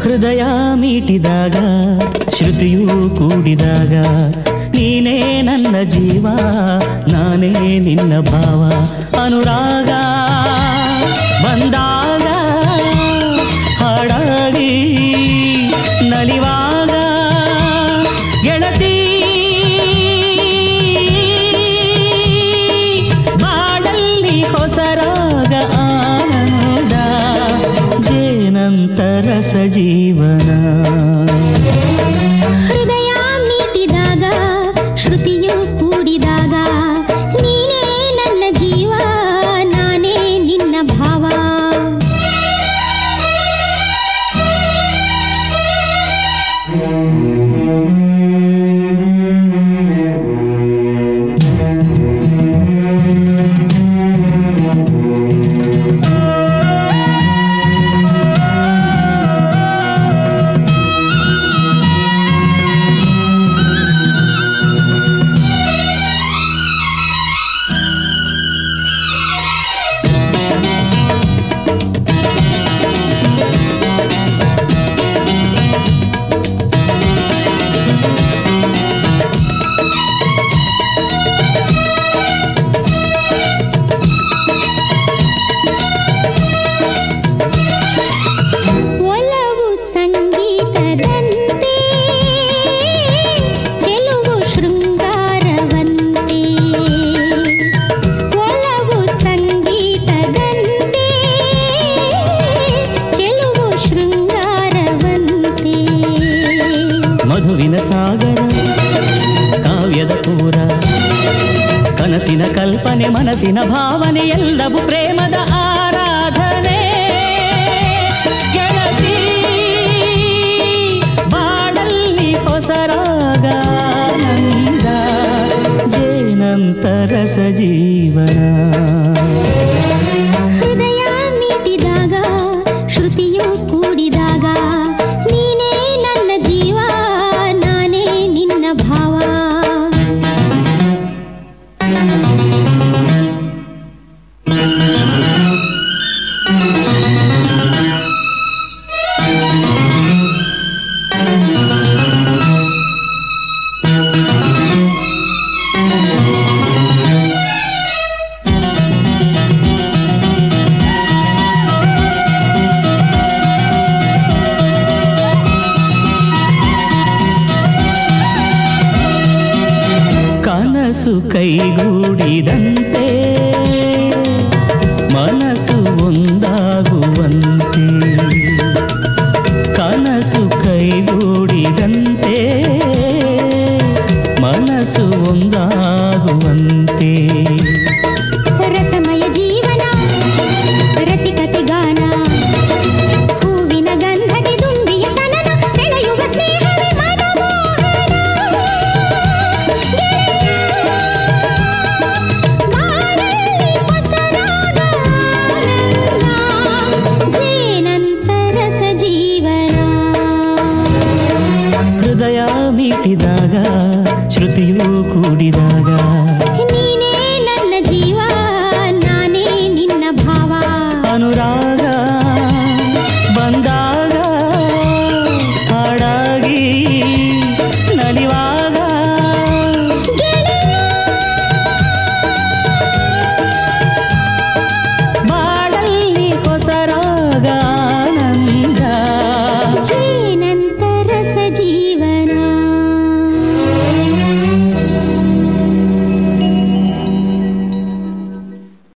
ಹೃದಯ ಮೀಟಿದಾಗ ಶ್ರುತಿಯೂ ಕೂಡಿದಾಗ ನೀನೇ ನನ್ನ ಜೀವ ನಾನೇ ನಿನ್ನ ಭಾವ ಅನುರಾಗ ಬಂದಾಗ ಹಾಡಾಗಿ ನಲಿವಾಗ ಗೆಳತಿ ಬಾಳಲ್ಲಿ ಹೊಸರಾಗ ಆನಂದ ಜೇನಂತರ ಸಜೀವನ ಹೃದಯ ಮೀಟಿದಾಗ ಶ್ರುತಿಯು ಕೂಡಿದಾಗ ನೀನೇ ನನ್ನ ಜೀವ ನಾನೇ ನಿನ್ನ ಭಾವ ಒಲವು ಸಂಗೀತದಂತೆ ಚೆಲುವು ಶೃಂಗಾರವಂತೆ ಒಲವು ಸಂಗೀತದಂತೆ ಚೆಲುವು ಶೃಂಗಾರವಂತೆ ಮಧುವಿನ ಸಾಗರ ಕಾವ್ಯದ ಪೂರ ಕನಸಿನ ಕಲ್ಪನೆ ಮನಸ್ಸಿನ ಭಾವನೆ ಎಲ್ಲವೂ ಪ್ರೇಮದ ಆರಾಧನೆ ಗೆಳತಿ ಬಾಳಲ್ಲಿ ಹೊಸರಾಗ ಆನಂದ ಜೇನಂತರ ಸಜೀವನ ಹೃದಯ ಮೀಟಿದಾಗ ಶ್ರುತಿಯು ಕೂಡಿದಾಗ ನೀನೇ ನನ್ನ ಜೀವ ನಾನೇ ನಿನ್ನ ಭಾವ ಕನಸು ಕೈಗೂಡಿದಂತೆ ಮನಸ್ಸು ಒಂದಾಗುವಂತೆ ಕನಸು ಕೈಗೂಡಿದಂತೆ ಮನಸ್ಸು ಒಂದಾಗುವಂತೆ ರಸಮಯ ಜೀವನ ರಸಿಕತೆ ಗಾನ ಹೂವಿನ ಗಂಧಕ್ಕೆ ದುಂಬಿಯ ತನನ ಸೆಳೆಯುವ ಸ್ನೇಹವೇ ಮನಮೋಹನ ಬಾಳಲ್ಲಿ ಹೊಸರಾಗ ಆನಂದ, ಜೇನಂತರ ಸಜೀವನ ಹೃದಯ ಮೀಟಿದಾಗ ಶ್ರುತಿಯೂ ಕೂಡಿದಾಗ ನೀನೇ ನನ್ನ ಜೀವ ನಾನೇ ನಿನ್ನ ಭಾವ ಅನುರಾಗ ಬಂದಾಗ ಹಾಡಾಗಿ ನಲಿವಾ